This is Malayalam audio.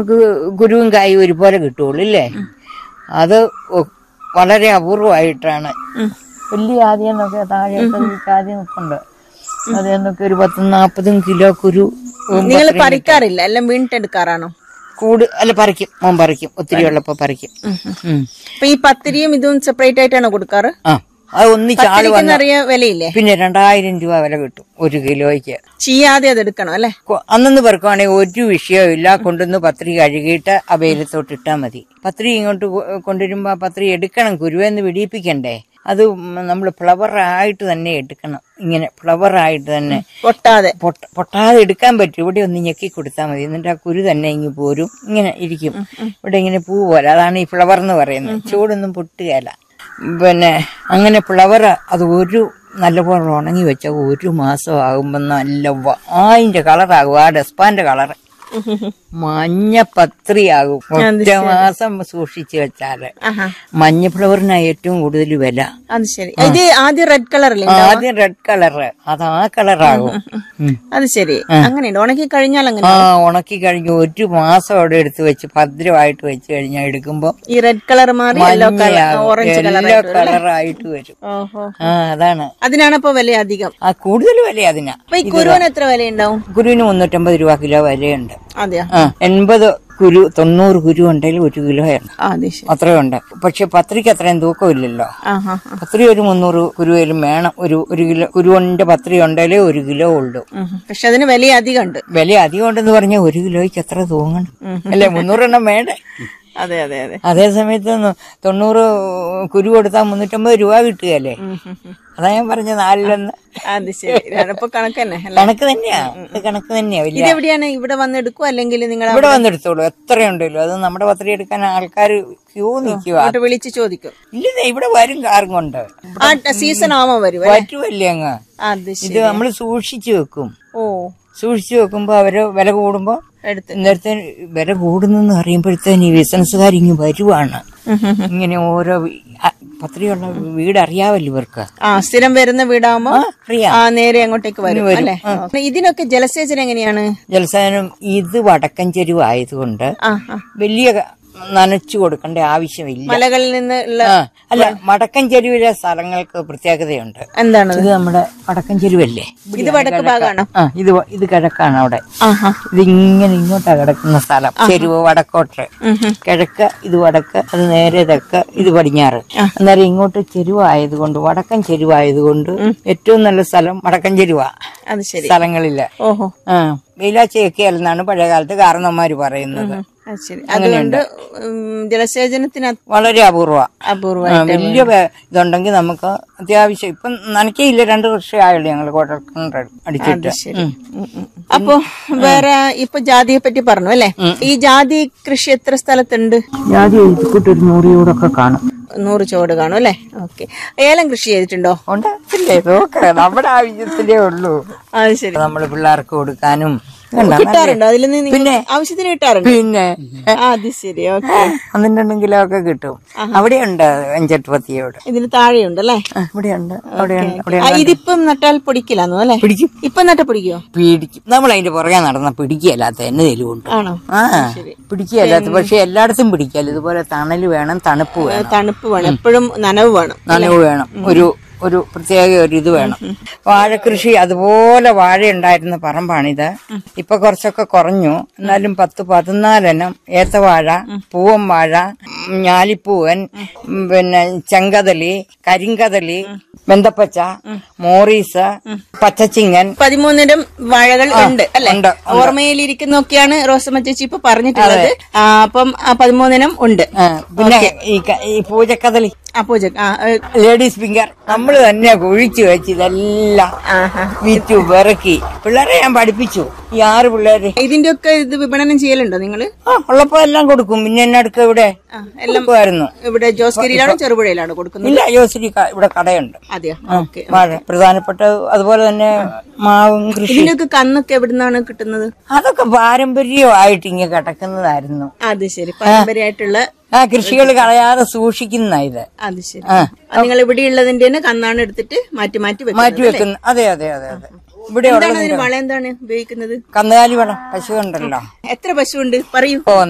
നമുക്ക് കുരുവും കായും ഒരുപോലെ കിട്ടുള്ളൂ ഇല്ലേ അത് ഒ- വളരെ അപൂർവമായിട്ടാണ് വലിയ ആദ്യം നോക്കിയാൽ താഴെ ആദ്യം നിൽപ്പുണ്ട് അതെന്നൊക്കെ ഒരു പത്തും നാൽപ്പതും കിലോ കുരു ഉം, നിങ്ങൾ പറിക്കാറില്ല എല്ലാം വീണിട്ടെടുക്കാറാണോ കൂട് അല്ല പറിക്കും മോൻ പറിക്കും ഒത്തിരി ഉള്ളപ്പോ പറിക്കും ഉം. അപ്പൊ ഈ പത്തിരിയും ഇതും സെപ്പറേറ്റ് ആയിട്ടാണോ കൊടുക്കാറ് ആ അത് ഒന്നിച്ച് ആള് പത്തിരിക്ക് വന്ന നിറയെ വിലയില്ലേ പിന്നെ രണ്ടായിരം രൂപ വില കിട്ടും ഒരു കിലോയ്ക്ക് ചീയാതെ അത് എടുക്കണം അല്ലെ കൊ- അന്നന്ന് പെറുക്കുവാണെങ്കിൽ ഒരു വിഷയവും ഇല്ല കൊണ്ടുവന്ന് പത്രി കഴുകിയിട്ട് ആ വെയിലത്തോട്ട് ഇട്ടാൽ മതി പത്രി ഇങ്ങോട്ട് കൊ- കൊണ്ടുവരുമ്പോ ആ പത്രി എടുക്കണം കുരുവെന്ന് പിടിപ്പിക്കണ്ടേ അത് നമ്മൾ ഫ്ലവർ ആയിട്ട് തന്നെ എടുക്കണം ഇങ്ങനെ ഫ്ലവർ ആയിട്ട് തന്നെ പൊട്ടാതെ പൊട്ട പൊട്ടാതെ എടുക്കാൻ പറ്റും ഇവിടെ ഒന്ന് ഞെക്കി കൊടുത്താൽ മതി എന്നിട്ട് ആ കുരു തന്നെ ഇങ്ങ് പോരും ഇങ്ങനെ ഇരിക്കും ഇവിടെ ഇങ്ങനെ പൂ പോലെ അതാണ് ഈ ഫ്ലവർ എന്ന് പറയുന്നത് ചൂടൊന്നും പൊട്ടുകയല്ല പിന്നെ അങ്ങനെ ഫ്ലവർ അത് ഒരു നല്ലപോലെ ഉണങ്ങി വെച്ചാൽ ഒരു മാസം ആകുമ്പോൾ നല്ല വായിന്റെ കളറാകും ആ ഡെസ്പാന്റെ കളർ മഞ്ഞ പത്രിയാകും ഒറ്റ മാസം സൂക്ഷിച്ചു വെച്ചാല് ആഹാ മഞ്ഞ ഫ്ലവറിനാ ഏറ്റവും കൂടുതൽ വില അത് ശരി ഇത് ആദ്യം റെഡ് കളറല്ലേ ആദ്യം റെഡ് കളറ് അത് ആ കളറാകും ഉം. അത് ശരി അങ്ങനെയുണ്ട് ഉണക്കി കഴിഞ്ഞാൽ അങ്ങനെ ആ ഉണക്കി കഴിഞ്ഞ് ഒരു മാസം അവിടെ എടുത്ത് വെച്ച് ഭദ്രമായിട്ട് വെച്ച് കഴിഞ്ഞാൽ എടുക്കുമ്പോ ഈ റെഡ് കളർ മാറി യെല്ലോ കളർ മഞ്ഞയാകും. ഓറഞ്ച് കളർ യെല്ലോ കളറായിട്ട് വരും ഓഹോ ആ അതാണ് അതിനാണ് അപ്പൊ വില അധികം ആ കൂടുതൽ വില അതിനാ അപ്പൊ ഈ കുരുവിന് എത്ര വിലയുണ്ടാവും കുരുവിന് മുന്നൂറ്റമ്പത് രൂപ കിലോ വിലയുണ്ട് അതെയോ ആ എൺപത് കുരു തൊണ്ണൂറ് കുരു ഉണ്ടെങ്കിൽ ഒരു കിലോ ആണ് ആ അതെ ശരി അത്രയുണ്ട് പക്ഷെ പത്രിക്ക് അത്രയും തൂക്കമില്ലല്ലോ ആഹാ പത്രി ഒരു മുന്നൂറ് കുരുവിലും വേണം ഒരു ഒരു കിലോ കുരുവിന്റെ പത്രി ഉണ്ടെങ്കിലേ ഒരു കിലോ ഉള്ളൂ പക്ഷെ അതിന് വില അധികം ഉണ്ട് വില അധികം ഉണ്ടെന്ന് പറഞ്ഞാൽ ഒരു കിലോയ്ക്ക് എത്ര തൂങ്ങണം അല്ലെ മുന്നൂറെണ്ണം വേണ്ടേ അതെ അതെ അതെ അതേ സമയത്ത് ന- തൊണ്ണൂറ് കുരു കൊടുത്താൽ മുന്നൂറ്റമ്പത് രൂപ കിട്ടുകയല്ലേ അതാ ഞാൻ പറഞ്ഞ നാലിലൊന്ന് അത് ശരി അപ്പൊ കണക്ക് തന്നെ അല്ലേ കണക്ക് തന്നെയാ ഇത് കണക്ക് തന്നെയാ വലിയ ഇതെവിടെയാണ് ഇവിടെ വന്ന് എടുക്കുക അല്ലെങ്കിൽ നിങ്ങൾ ഇവിടെ വന്നെടുത്തോളൂ എത്രയുണ്ടല്ലോ അത് നമ്മുടെ പത്രി എടുക്കാൻ ആൾക്കാർ ക്യൂ നിൽക്കുക അങ്ങോട്ട് വിളിച്ച് ചോദിക്കും ഇല്ലെന്നേ ഇവിടെ വരും കാറും കൊണ്ട് ആ സീസൺ ആവുമ്പോ വരും അല്ലേ? പറ്റുമല്ലേ അങ്ങ് അത് ശരി ഇത് നമ്മൾ സൂക്ഷിച്ചു വെക്കും ഓ സൂക്ഷിച്ചു വെക്കുമ്പോ അവര് വില കൂടുമ്പോ എടുത്ത് നേരത്തെ വില കൂടുന്നെന്ന് അറിയുമ്പോഴത്തേന് ഈ ബിസിനസ്സുകാർ ഇങ്ങ് വരുവാണ് ഇങ്ങനെ ഓരോ വി- അ- പത്രിയുള്ള വീട് അറിയാവല്ലോ ഇവർക്ക് ആ സ്ഥിരം വരുന്ന വീടാവുമ്പോ ആ, അറിയാം ആ നേരെ അങ്ങോട്ടേക്ക് വരും അല്ലെ ഇതിനൊക്കെ ജലസേചനം എങ്ങനെയാണ് ജലസേനം ഇത് വടക്കൻ ചെരുവ് ആയതുകൊണ്ട് ആ ആ വലിയ ക- നനച്ചു കൊടുക്കേണ്ട ആവശ്യമില്ല മലകളിൽ നിന്ന് ഉള്ള ആ, അല്ല വടക്കൻ ചെരുവിലെ സ്ഥലങ്ങൾക്ക് പ്രത്യേകതയുണ്ട് എന്താണ് ഇത് നമ്മുടെ വടക്കൻ ചെരുവല്ലേ ഇത് വടക്ക് ഭാഗമാണോ ആ ഇത് വ- ഇത് കിഴക്കാണ് അവിടെ ആഹാ ഇതിങ്ങനെ ഇങ്ങോട്ടാ കിടക്കുന്ന സ്ഥലം ചെരുവ് വടക്കോട്ട് കിഴക്ക് ഇത് വടക്ക് അത് നേരെ തെക്ക് ഇത് പടിഞ്ഞാറ് അന്നേരം ഇങ്ങോട്ട് ചെരുവായതുകൊണ്ട് വടക്കൻ ചെരുവായതുകൊണ്ട് ഏറ്റവും നല്ല സ്ഥലം വടക്കൻ ചെരുവാ അത് ശരി സ്ഥലങ്ങളില് ഓഹോ ആ വെയിലാച്ചയൊക്കെ എന്നാണ് പഴയ കാലത്ത് കാരണവന്മാര് പറയുന്നത് അത് ശരി അതുകൊണ്ട് ഉം, ജലസേചനത്തിന് അത് വളരെ അപൂർവ അപൂർവ വലിയ വേ- ഇതുണ്ടെങ്കിൽ നമുക്ക് അത്യാവശ്യം ഇപ്പം നനയ്ക്കയില്ല രണ്ട് വർഷമായുള്ളൂ ഞങ്ങൾ കുഴൽക്കിണർ അടിച്ചിട്ട് ശരി ഉം, ഉം. അപ്പൊ വേറെ ഇപ്പൊ ജാതിയെ പറ്റി പറഞ്ഞു അല്ലെ ഈ ജാതി കൃഷി എത്ര സ്ഥലത്തുണ്ട് ജാതി ഒരു നൂറിയോടൊക്കെ കാണും നൂറ് ചോട് കാണും അല്ലെ ഓക്കെ ഏലം കൃഷി ചെയ്തിട്ടുണ്ടോ ഉണ്ട് ഇല്ലേ നോക്ക നമ്മുടെ ആവശ്യത്തിലേ ഉള്ളൂ അത് ശരി നമ്മൾ പിള്ളേർക്ക് കൊടുക്കാനും കണ്ടോ? കിട്ടാറുണ്ടോ അതിൽ നിന്ന് നിങ്ങൾക്ക് ആവശ്യത്തിന് കിട്ടാറുണ്ട് പിന്നെ ആ, അത് ശരി ഓക്കെ പന്ത്രണ്ടെങ്കിലും ഒക്കെ കിട്ടും അവിടെയുണ്ട് അഞ്ചെട്ട് പത്തിയോട് ഇതിന് താഴെയുണ്ട് അല്ലേ ആ, ഇവിടെയുണ്ട് അവിടെയുണ്ട് അവിടെ ആ, ഇതിപ്പം നട്ടാൽ പൊടിക്കില്ലാന്നോ അല്ലെ പിടിക്കും ഇപ്പം നട്ട പൊടിക്കോ പിടിക്കും നമ്മൾ അതിന്റെ പുറകെ നടന്ന പിടിക്കുകയല്ലാത്ത എന്നെ തെരുവുണ്ട് ആണോ ആ പിടിക്കുകയല്ലാത്ത പക്ഷെ എല്ലായിടത്തും പിടിക്കാല്ല ഇതുപോലെ തണല് വേണം തണുപ്പ് വേണം തണുപ്പ് വേണം എപ്പോഴും നനവ് വേണം നനവ് വേണം ഒരു ഒരു പ്രത്യേക ഒരു ഇത് വേണം വാഴകൃഷി അതുപോലെ വാഴ ഉണ്ടായിരുന്ന പറമ്പാണിത് ഇപ്പൊ കുറച്ചൊക്കെ കുറഞ്ഞു എന്നാലും പത്ത് പതിനാലെണ്ണം ഏത്തവാഴ പൂവൻ വാഴ ഉം, ഞാലിപ്പൂവൻ ഉം, പിന്നെ ചെങ്കതലി കരിങ്കതലി ബന്ധപ്പച്ച മോറീസ് പച്ചച്ചിങ്ങൻ പതിമൂന്നിനും വാഴകൾ ഉണ്ട് അല്ലെ ഉണ്ട്, ഓർമ്മയിലിരിക്കുന്നൊക്കെയാണ് റോസമ്മ ചേച്ചി ഇപ്പൊ പറഞ്ഞിട്ടുള്ളത് ആ, അപ്പം ആ പതിമൂന്നിനും ഉണ്ട് ആ, പിന്നെ ഈ ക- ഈ പൂജക്കതലി ആ പൂജ ആ ഏ, ലേഡീസ് ഫിംഗർ നമ്മൾ തന്നെ കുഴിച്ചു വെച്ച് ഇതെല്ലാം ആഹാ. വിറ്റു വിറക്കി പിള്ളേരെ ഞാൻ പഠിപ്പിച്ചു ഈ ആറ് പിള്ളേര് ഇതിന്റെ ഒക്കെ ഇത് വിപണനം ചെയ്യലുണ്ടോ നിങ്ങള് ആ ഉള്ളപ്പോ എല്ലാം കൊടുക്കും പിന്നെ എന്നെ അടുക്ക ഇവിടെ കൊടുക്കുമായിരുന്നു ഇവിടെ ജോസ്ഗിരിയിലാണോ ചെറുപുഴയിലാണോ കൊടുക്കുന്നത് ഇല്ല യോസിരി ക- ഇവിടെ കടയുണ്ട് അതെയോ ഓക്കെ വാഴ പ്രധാനപ്പെട്ട അതുപോലെ തന്നെ മാവും കൃഷി ഇതിന്റെയൊക്കെ കന്നൊക്കെ എവിടുന്നാണ് കിട്ടുന്നത് അതൊക്കെ പാരമ്പര്യമായിട്ട് ഇങ്ങനെ കിടക്കുന്നതായിരുന്നു അത് ശരി പാരമ്പര്യമായിട്ടുള്ള ആ കൃഷികൾ കളയാതെ സൂക്ഷിക്കുന്ന ഇത് അത് ശരി നിങ്ങൾ ഇവിടെ ഉള്ളതിന്റെ തന്നെ കന്നാണ് എടുത്തിട്ട് മാറ്റി മാറ്റി വെക്കുന്നത് മാറ്റി വെക്കുന്ന അതെ അതെ അതെ അതെ ഇവിടെ എന്താണ് അതിന് വളം എന്താണ് ഉപയോഗിക്കുന്നത് കന്നുകാലി വളം പശു ഉണ്ടല്ലോ എത്ര പശുവുണ്ട് പറയൂ ഓ